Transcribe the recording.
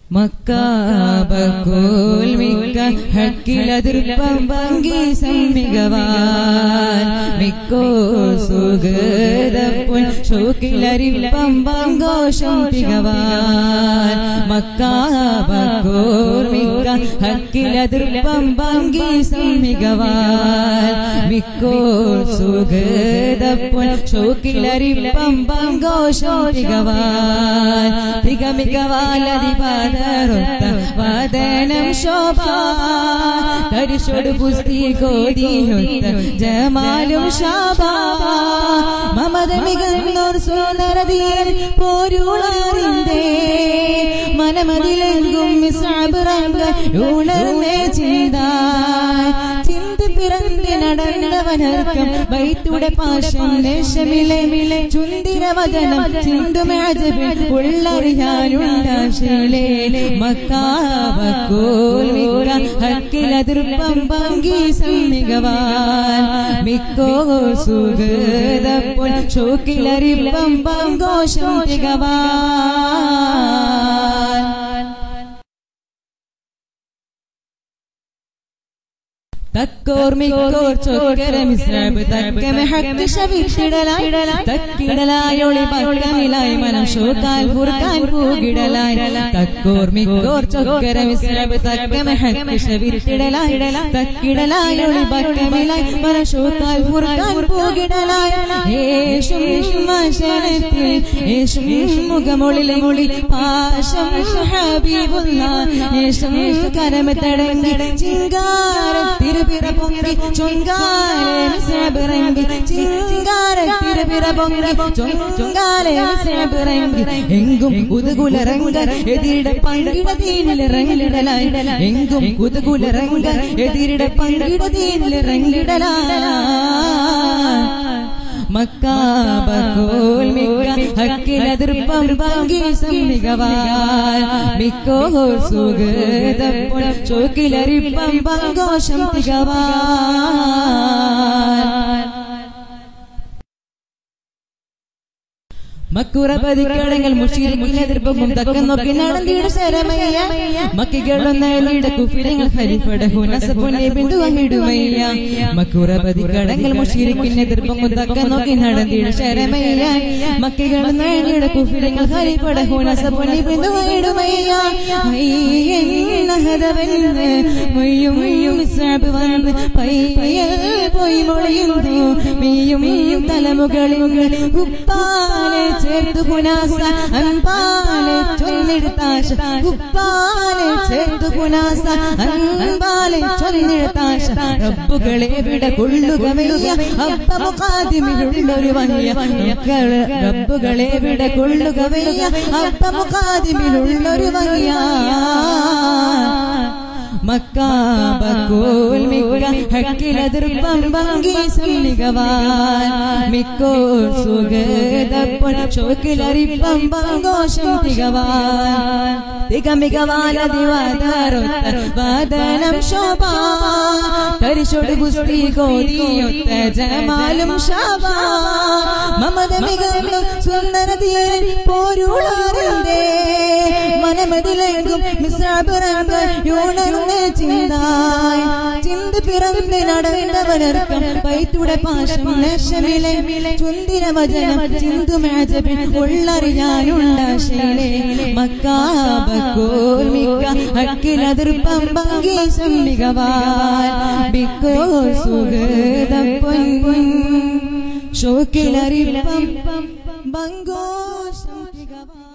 മക്കാബക്കോൽ മിക്ക ഹക്കിലതിർപ്പം പങ്കി സമ്മികവാൻ മിക്കോ സുഗതപ്പുൽ ഷോക്കിലരിപ്പം പങ്കോഷം തികവാൻ മക്കാബക്കോൽ മിക്ക ഹക്കിലതിർപ്പം പങ്കി സമ്മികവാൻ മിക്കോ സുഗതപ്പുൽ ഷോക്കിലരിപ്പം പങ്കോഷം തികവാൻ തികമികവാലതിപാദ ൊത്ത വദനം ശോഭ തരിശോട് പുസ്തി കോതിയൊത്ത ജമാലും ശോഭ മമത മികന്നോർ സുന്ദരതീയൻ പോരുളാറിന്റെ മനമതിലെങ്കും മിസാബിറങ്ക ഉണർന്നേ ചിന്ത ചിന്ത പിറന്ന് നടന്നവനർക്കം വൈത്തുടെ പാശം ദേശമിലെ ചുന്തിര വചനം ചിന്തുമേജപിൽ ഉള്ളറിയാനുണ്ടാശിലേ മക്കാവക്കോൽ മിക്ക ഹക്കിലതിർപ്പം പങ്കി സമ്മികവാൻ മിക്കോ സുഗതപ്പൊൽ ഷോക്കിലരിപ്പം പങ്കോഷം തികവാൻ തക്കോർ മിക്കോർ ചൊക്കര മിസ്രബ് തക്കമെ ഹക്ക് ശവിഷിടലായി തക്കിടലായൊളി പക്കമിലായി മനം ഷോക്കാൽ ഫുർക്കാൻ പൂകിടലായി തക്കോർ മിക്കോർ ചൊക്കര മിസ്രബ് തക്കമെ ഹക്ക് ശവിഷിടലായി തക്കിടലായൊളി പക്കമിലായി മനം ഷോക്കാൽ ഫുർക്കാൻ പൂകിടലായി യേശും മശനത്തിൽ യേശും മുഖമൊളിലെ മൊളി പാശം ഹബീബുള്ള യേശും കരമ തടങ്ങി ചിങ്കാര തിരുപിറ പൊങ്കി ചൊങ്കാലെ മിസ്രബിറങ്ങി ചിങ്കാര തിരുപിറ പൊങ്കി ചൊങ്കാലെ മിസ്രബിറങ്ങി എങ്കും കുതുകുലറങ്ക എതിരിട പങ്കിട തീനിലിറങ്ങിടലായി എങ്കും കുതുകുലറങ്ക എതിരിട പങ്കിട തീനിലിറങ്ങിടലായി മക്കാബക്കോൽ മിക്ക ഹക്കിലതിർപ്പം പങ്കി സമ്മികവാൻ മിക്കോ സുഗതപ്പോൾ ചോക്കിലരിപ്പം പങ്കോഷം തികവാൻ മക്കുറപതിക്കടങ്ങൾ മുഷീരിക്കിനെതിർപ്പും തക്കം നോക്കി നടന്നിയുടെ ശരമയ്യ മക്കികളുന്നയുടെ കുഫിരങ്ങൾ ഹരിപ്പടഹു നസപുനെ ബിന്ദുവഹിടുമയ്യ മക്കുറപതിക്കടങ്ങൾ മുഷീരിക്കിനെതിർപ്പും തക്കം നോക്കി നടന്നിയുടെ ശരമയ്യ മക്കികളുന്നയുടെ കുഫിരങ്ങൾ ഹരിപ്പടഹു നസപുനെ ബിന്ദുവഹിടുമയ്യ ഹദവെന്ന് മൊയ്യും മൊയ്യും സാബ് വന്ന് പയ്യൽ പോയി മൊളിയുന്നു മെയ്യും തലമുകളിൽ ഉപ്പാലെ ചേർത്തു പുനാസ അൻപാലെ ചൊല്ലിടുത്താശ ഉപ്പാലെ ചേർത്തു പുനാസ അൻപാലെ ചൊല്ലിടുത്താശ റബ്ബുകളെ വിട കൊള്ളുക വയ്യ അപ്പ മുഖാദിമിലുള്ളൊരു വയ്യ മക്കള് റബ്ബുകളെ വിട കൊള്ളുക വയ്യ അപ്പ മുഖാദിമിലുള്ളൊരു വയ്യ മക്കാബക്കോൽ മിക്ക ഹക്കിലതിർപ്പം പങ്കി സമ്മികവാൻ മിക്കോ സുഗതപ്പൊൻ ചോക്കിലരിപ്പം പങ്കോഷം തികവാൻ തികമികവാലതിവാദാരൊത്ത വാദനം ശോഭ തരിശോട് പുസ്തി കോതിയൊത്ത ജമാലും ശോഭ മമത മികന്നു സുന്ദരതീരൻ പോരുളാറിന്റെ മനമതിലെങ്കും മിസ്രാബിറങ്ക യൂണർന്ന് ചിന്തായി ചിന്ത പിറന്ന് നടന്നവനർക്കം പൈത്തുടെ പാശം നേശമിലെ ചുന്തിര വചനം ചിന്തു മേജപിൽ ഉള്ളറിയാനുണ്ടാശയിലെ മക്കാബക്കോൽ മിക്ക ഹക്കിലതിർപ്പം പങ്കി സമ്മികവാൻ ബിക്കോ സുഗതപ്പൊൻ ഷോക്കിലറിപ്പം ബങ്കോ സമ്മികവാൻ